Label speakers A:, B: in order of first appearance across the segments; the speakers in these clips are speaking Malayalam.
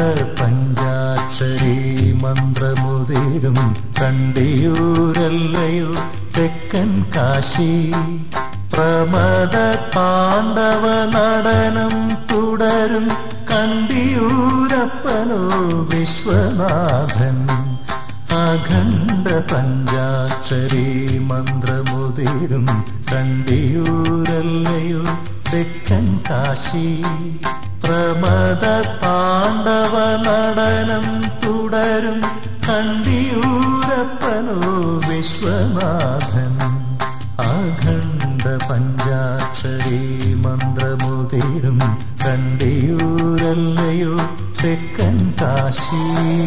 A: പഞ്ചാക്ഷരി മന്ത്രമുതിരും കണ്ടിയൂരല്ലയോ തെക്കൻ കാശി പ്രമദ താണ്ഡവ നടനം തുടരും കണ്ടിയൂരപ്പനോ വിശ്വനാഥൻ അഖണ്ഡ പഞ്ചാക്ഷരി മന്ത്രമുതിരും കണ്ടിയൂരല്ലയോ തെക്കൻ കാശി പ്രമദ താണ്ഡവ നടനം തുടരും കണ്ടിയൂരപ്പനോ വിശ്വനാഥൻ അഖണ്ഡ പഞ്ചാക്ഷരി മന്ത്രമുതിരും കണ്ടിയൂരല്ലയോ തെക്കൻ കാശി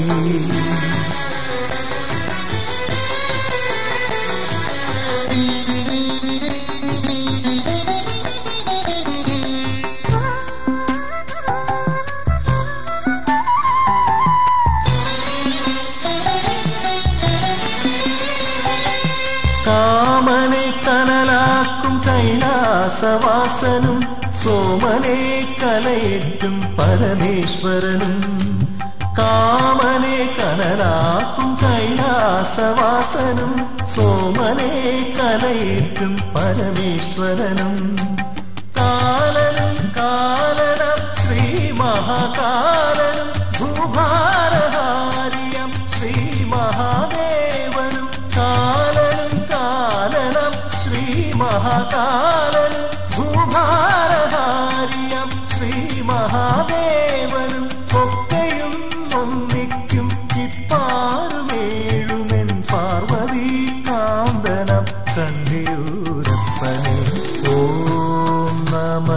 A: കാമനെ കനലാക്കും കൈലാസവാസനും സോമനെ കലയേറ്റും പരമേശ്വരനും കാമനെ കനലാക്കും കൈലാസവാസനും സോമനെ കലയേറ്റും പരമേശ്വരനും കാലനും കാലനം ശ്രീ മഹാകാലനും ഭൂഭാരഹാരിയം ശ്രീ മഹാദേവനും കാലനും കാലനം ശ്രീ മഹാകാലനും ഭൂഭാരഹാരിയം ശ്രീ മഹാദേവനും ഒക്കെയും ഒന്നിക്കും ഇപ്പാറുമേഴുമെൻ പാർവതി കാന്തനം കണ്ടിയൂരപ്പനെ ഓം നമ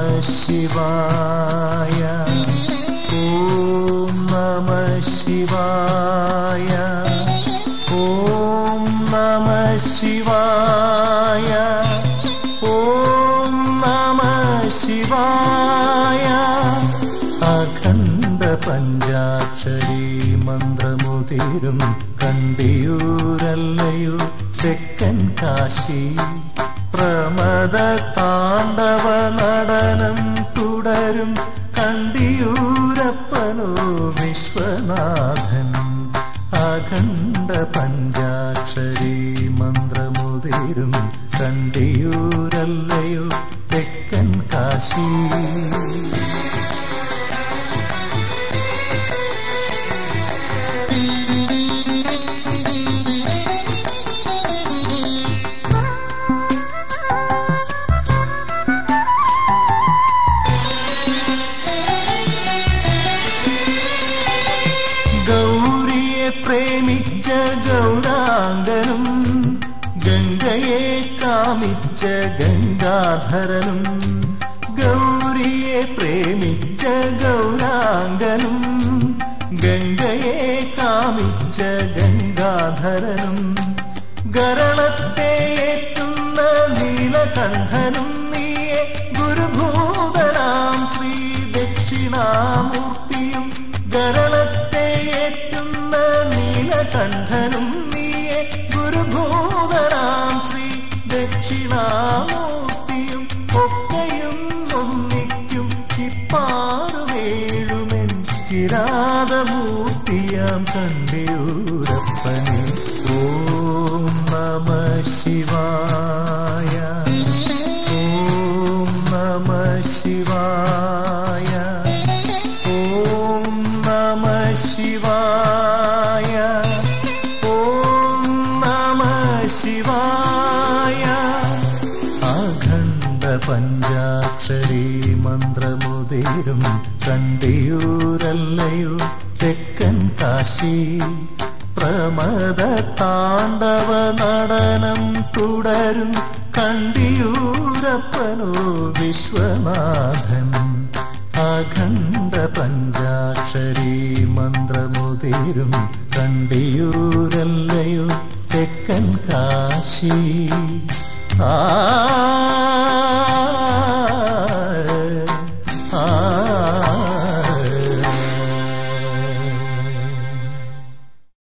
A: ശിവായ ഓം നമ ശിവായ ഓം നമ ശിവായ ഓം നമ ശിവായ അഖണ്ഡ പഞ്ചാക്ഷരി മന്ത്രമുതിരും കണ്ടിയൂരല്ലയോ തെക്കൻ കാശി പ്രമദ താണ്ഡവ നടനം തുടരും കണ്ടിയൂരപ്പനോ വിശ്വനാഥൻ അഖണ്ഡ പഞ്ചാക്ഷരി മന്ത്രമുതിരും കണ്ടിയൂരല്ലയോ തെക്കൻ കാശി ഗൗരിയെ പ്രേമിച്ച ഗൗരാംഗനും ഗംഗയെ കാമിച്ച ഗംഗാധരനും ഗൗരിയെ പ്രേമിച്ച ഗൗരാംഗനും ഗംഗയെ കാമിച്ച ഗംഗാധരനും ഗരണത്തെ ഏറ്റുന്ന നീലകണ്ഠനും നീയെ ഗുരുഭൂതനാം ശ്രീ ദക്ഷിണാമൂർത്തിയും ഗരളത്തെ ഏറ്റുന്ന നീലകണ്ഠനും നീയെ ഗുരുഭൂതനാം ശ്രീ ദക്ഷിണാമൂർത്തിയും ഒക്കെയും ഒന്നിക്കും ഇപ്പാറുവേഴുമെൻ കിരാതമൂർത്തിയാം കണ്ടിയൂരപ്പനെ ഓം നമ ശിവായ ഓം നമ ശിവായ ഓം നമ ശിവായ ഓം നമ ശിവായ അഖണ്ഡ പഞ്ചാക്ഷരി മന്ത്രമുതിരും കണ്ടിയൂരല്ലയോ തെക്കൻ കാശി പ്രമദ താണ്ഡവ നടനം തുടരും കണ്ടിയൂരപ്പനോ വിശ്വനാഥൻ അഖണ്ഡ പഞ്ചാക്ഷരി മന്ത്രമുതിരും കണ്ടിയൂരല്ലയോ തെക്കൻ കാശി